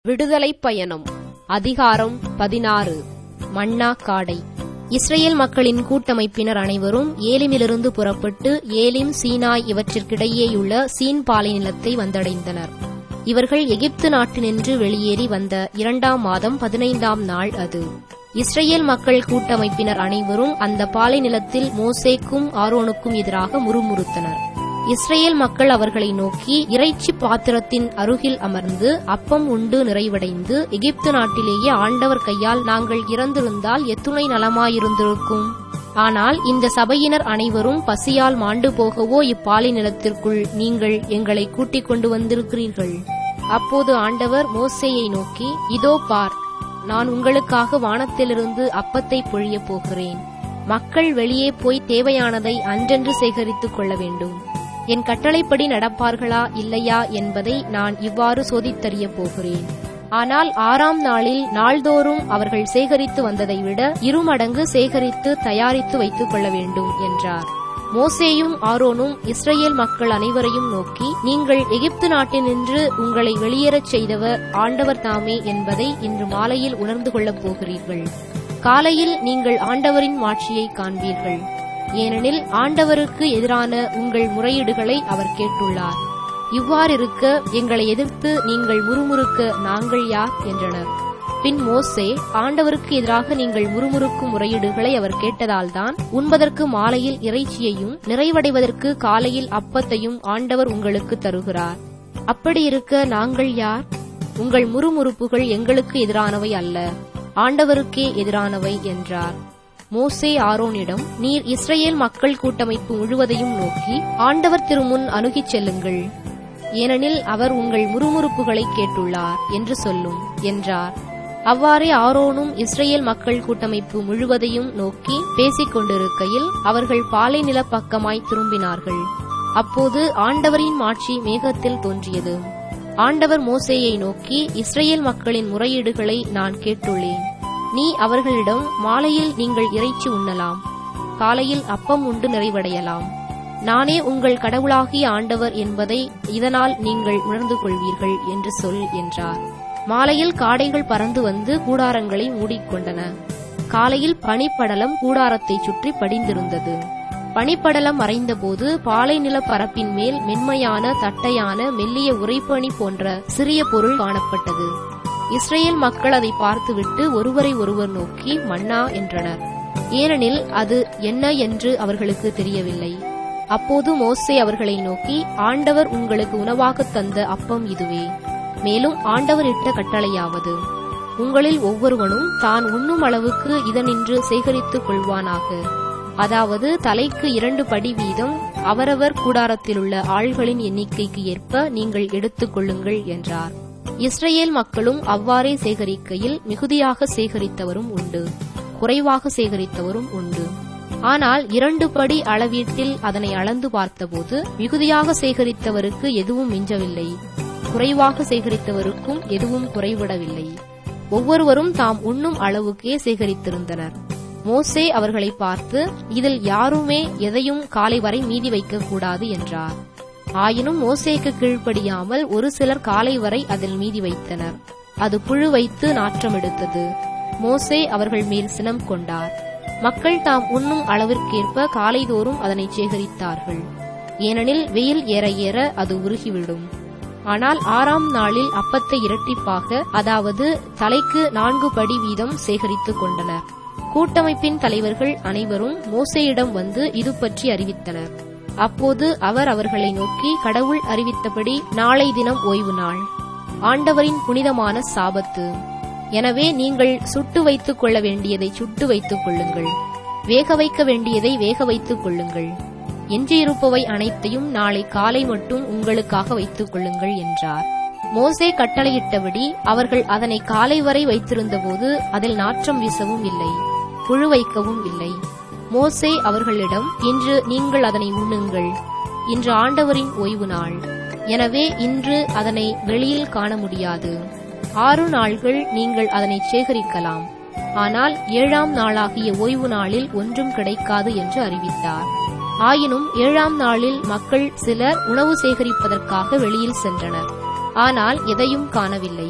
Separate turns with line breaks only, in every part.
விடுதலைப் பயணம் அதிகாரம் பதினாறு மன்னா காடை இஸ்ரேல் மக்களின் கூட்டமைப்பினர் அனைவரும் ஏலிமிலிருந்து புறப்பட்டு ஏலிம் சீனாய் இவற்றிற்கிடையேயுள்ள சீன் பாலை நிலத்தை வந்தடைந்தனர் இவர்கள் எகிப்து நாட்டினின்று வெளியேறி வந்த இரண்டாம் மாதம் பதினைந்தாம் நாள் அது இஸ்ரேல் மக்கள் கூட்டமைப்பினர் அனைவரும் அந்த பாலை நிலத்தில் மோசேக்கும் ஆரோனுக்கும் எதிராக முறுமுறுத்தனர் இஸ்ரேல் மக்கள் அவர்களை நோக்கி இறைச்சி பாத்திரத்தின் அருகில் அமர்ந்து அப்பம் உண்டு நிறைவடைந்து எகிப்து நாட்டிலேயே ஆண்டவர் கையால் நாங்கள் இறந்திருந்தால் எத்துணை நலமாயிருந்திருக்கும் ஆனால் இந்த சபையினர் அனைவரும் பசியால் மாண்டு போகவோ இப்பாலை நிலத்திற்குள் நீங்கள் எங்களை கூட்டிக் கொண்டு வந்திருக்கிறீர்கள் அப்போது ஆண்டவர் மோசேயை நோக்கி இதோ பார் நான் உங்களுக்காக வானத்திலிருந்து அப்பத்தை பொழியப் போகிறேன் மக்கள் வெளியே போய் தேவையானதை அன்றென்று சேகரித்துக் கொள்ள வேண்டும் என் கட்டளைப்படி நடப்பார்களா இல்லையா என்பதை நான் இவ்வாறு சோதித்தறியப் போகிறேன் ஆனால் ஆறாம் நாளில் நாள்தோறும் அவர்கள் சேகரித்து வந்ததை விட இருமடங்கு சேகரித்து தயாரித்து வைத்துக் கொள்ள வேண்டும் என்றார் மோசேயும் ஆரோனும் இஸ்ரேல் மக்கள் அனைவரையும் நோக்கி நீங்கள் எகிப்து நாட்டினின்று உங்களை வெளியேறச் செய்தவர் ஆண்டவர் தாமே என்பதை இன்று மாலையில் உணர்ந்து கொள்ளப் போகிறீர்கள் காலையில் நீங்கள் ஆண்டவரின் மாட்சியை காண்பீர்கள் ஏனெனில் ஆண்டவருக்கு எதிரான உங்கள் முறையீடுகளை அவர் கேட்டுள்ளார் இவ்வாறிருக்க எங்களை எதிர்த்து நீங்கள் முறுமுறுக்க நாங்கள் யார் என்றனர் பின் மோசே ஆண்டவருக்கு எதிராக நீங்கள் முறுமுறுக்கும் முறையீடுகளை அவர் கேட்டதால்தான் உண்பதற்கு மாலையில் இறைச்சியையும் நிறைவடைவதற்கு காலையில் அப்பத்தையும் ஆண்டவர் உங்களுக்கு தருகிறார் அப்படியிருக்க நாங்கள் யார் உங்கள் முறுமுறுப்புகள் எங்களுக்கு எதிரானவை அல்ல ஆண்டவருக்கே எதிரானவை என்றார் மோசே ஆரோனிடம் நீர் இஸ்ரேல் மக்கள் கூட்டமைப்பு முழுவதையும் நோக்கி ஆண்டவர் திருமுன் அணுகிச் செல்லுங்கள் ஏனெனில் அவர் உங்கள் முறுமுறுப்புகளை கேட்டுள்ளார் என்று சொல்லும் என்றார் அவ்வாறே ஆரோனும் இஸ்ரேல் மக்கள் கூட்டமைப்பு முழுவதையும் நோக்கி பேசிக் கொண்டிருக்கையில் அவர்கள் பாலை நில பக்கமாய் திரும்பினார்கள் அப்போது ஆண்டவரின் மாட்சி மேகத்தில் தோன்றியது ஆண்டவர் மோசேயை நோக்கி இஸ்ரேல் மக்களின் முறையீடுகளை நான் கேட்டுள்ளேன் நீ அவர்களிடம் மாலையில் நீங்கள் இறைச்சி உண்ணலாம் காலையில் அப்பம் உண்டு நிறைவடையலாம் நானே உங்கள் கடவுளாகிய ஆண்டவர் என்பதை இதனால் நீங்கள் உணர்ந்து கொள்வீர்கள் என்று சொல் என்றார் மாலையில் காடைகள் பறந்து வந்து கூடாரங்களை மூடிக்கொண்டன காலையில் பனிப்படலம் கூடாரத்தை சுற்றி படிந்திருந்தது பனிப்படலம் மறைந்தபோது பாலை நில பரப்பின் மேல் மென்மையான தட்டையான மெல்லிய உரைப்பணி போன்ற சிறிய பொருள் காணப்பட்டது இஸ்ரேல் மக்கள் அதை பார்த்துவிட்டு ஒருவரை ஒருவர் நோக்கி மன்னா என்றனர் ஏனெனில் அது என்ன என்று அவர்களுக்கு தெரியவில்லை அப்போது மோசே அவர்களை நோக்கி ஆண்டவர் உங்களுக்கு உணவாகத் தந்த அப்பம் இதுவே மேலும் ஆண்டவர் இட்ட கட்டளையாவது உங்களில் ஒவ்வொருவனும் தான் உண்ணும் அளவுக்கு இதனின்று சேகரித்துக் கொள்வானாக அதாவது தலைக்கு இரண்டு படி வீதம் அவரவர் கூடாரத்திலுள்ள ஆள்களின் எண்ணிக்கைக்கு ஏற்ப நீங்கள் எடுத்துக் கொள்ளுங்கள் என்றார் இஸ்ரேல் மக்களும் அவ்வாறே சேகரிக்கையில் மிகுதியாக சேகரித்தவரும் உண்டு குறைவாக சேகரித்தவரும் உண்டு ஆனால் இரண்டு படி அளவீட்டில் அதனை அளந்து பார்த்தபோது மிகுதியாக சேகரித்தவருக்கு எதுவும் மிஞ்சவில்லை குறைவாக சேகரித்தவருக்கும் எதுவும் குறைவிடவில்லை ஒவ்வொருவரும் தாம் உண்ணும் அளவுக்கே சேகரித்திருந்தனர் மோசே அவர்களை பார்த்து இதில் யாருமே எதையும் காலை வரை மீதி வைக்க கூடாது என்றார் ஆயினும் மோசேக்கு கீழ்ப்படியாமல் ஒரு சிலர் காலை வரை அதில் மீதி வைத்தனர் அது புழு வைத்து நாற்றம் எடுத்தது மோசே அவர்கள் மேல் சினம் கொண்டார் மக்கள் தாம் உண்ணும் அளவிற்கேற்ப காலைதோறும் அதனை சேகரித்தார்கள் ஏனெனில் வெயில் ஏற ஏற அது உருகிவிடும் ஆனால் ஆறாம் நாளில் அப்பத்தை இரட்டிப்பாக அதாவது தலைக்கு நான்கு படி வீதம் சேகரித்துக் கொண்டனர் கூட்டமைப்பின் தலைவர்கள் அனைவரும் மோசேயிடம் வந்து இது பற்றி அறிவித்தனர் அப்போது அவர் அவர்களை நோக்கி கடவுள் அறிவித்தபடி நாளை தினம் ஓய்வு நாள் ஆண்டவரின் புனிதமான சாபத்து எனவே நீங்கள் சுட்டு வைத்துக் கொள்ள வேண்டியதை சுட்டு வைத்துக் கொள்ளுங்கள் வேக வைக்க வேண்டியதை வேக வைத்துக் கொள்ளுங்கள் எஞ்சியிருப்பவை அனைத்தையும் நாளை காலை மட்டும் உங்களுக்காக வைத்துக் கொள்ளுங்கள் என்றார் மோசே கட்டளையிட்டபடி அவர்கள் அதனை காலை வரை வைத்திருந்தபோது அதில் நாற்றம் வீசவும் இல்லை புழு வைக்கவும் இல்லை மோசே அவர்களிடம் இன்று நீங்கள் அதனை உண்ணுங்கள் இன்று ஆண்டவரின் ஓய்வு நாள் எனவே இன்று அதனை வெளியில் காண முடியாது ஆறு நாள்கள் நீங்கள் அதனை சேகரிக்கலாம் ஆனால் ஏழாம் நாளாகிய ஓய்வு நாளில் ஒன்றும் கிடைக்காது என்று அறிவித்தார் ஆயினும் ஏழாம் நாளில் மக்கள் சிலர் உணவு சேகரிப்பதற்காக வெளியில் சென்றனர் ஆனால் எதையும் காணவில்லை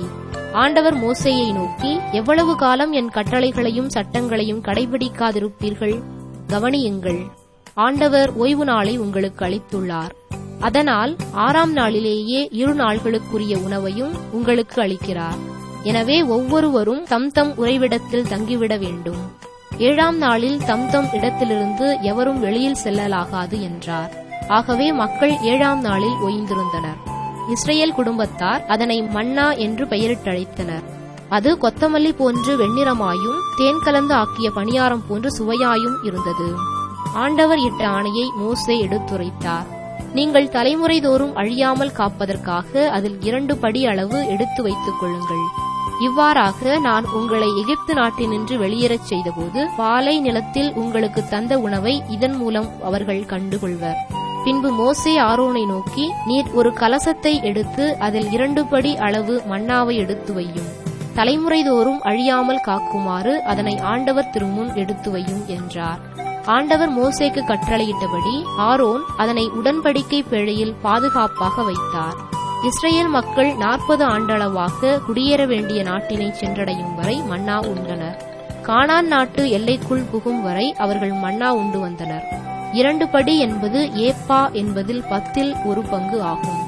ஆண்டவர் மோசேயை நோக்கி எவ்வளவு காலம் என் கட்டளைகளையும் சட்டங்களையும் கடைபிடிக்காதிருப்பீர்கள் கவனியுங்கள் ஆண்டவர் ஓய்வு நாளை உங்களுக்கு அளித்துள்ளார் அதனால் ஆறாம் நாளிலேயே இரு நாள்களுக்குரிய உணவையும் உங்களுக்கு அளிக்கிறார் எனவே ஒவ்வொருவரும் தம் தம் உறைவிடத்தில் தங்கிவிட வேண்டும் ஏழாம் நாளில் தம் தம் இடத்திலிருந்து எவரும் வெளியில் செல்லலாகாது என்றார் ஆகவே மக்கள் ஏழாம் நாளில் ஓய்ந்திருந்தனர் இஸ்ரேல் குடும்பத்தார் அதனை மன்னா என்று பெயரிட்டழைத்தனர் அது கொத்தமல்லி போன்று வெண்ணிறமாயும் தேன் கலந்து ஆக்கிய பணியாரம் போன்று சுவையாயும் இருந்தது ஆண்டவர் இட்ட ஆணையை மோசே எடுத்துரைத்தார் நீங்கள் தலைமுறை தோறும் அழியாமல் காப்பதற்காக அதில் இரண்டு படி அளவு எடுத்து வைத்துக் கொள்ளுங்கள் இவ்வாறாக நான் உங்களை எகிப்து நாட்டினின்று வெளியேறச் செய்தபோது பாலை நிலத்தில் உங்களுக்கு தந்த உணவை இதன் மூலம் அவர்கள் கண்டுகொள்வர் பின்பு மோசே ஆரோனை நோக்கி நீர் ஒரு கலசத்தை எடுத்து அதில் இரண்டு படி அளவு மன்னாவை எடுத்து வையும் தலைமுறை தோறும் அழியாமல் காக்குமாறு அதனை ஆண்டவர் திருமுன் எடுத்து வையும் என்றார் ஆண்டவர் மோசேக்கு கட்டளையிட்டபடி ஆரோன் அதனை உடன்படிக்கை பேழையில் பாதுகாப்பாக வைத்தார் இஸ்ரேல் மக்கள் நாற்பது ஆண்டளவாக குடியேற வேண்டிய நாட்டினை சென்றடையும் வரை மன்னா உண்டனர் கானான் நாட்டு எல்லைக்குள் புகும் வரை அவர்கள் மன்னா உண்டு வந்தனர் இரண்டு படி என்பது ஏப்பா என்பதில் பத்தில் ஒரு பங்கு ஆகும்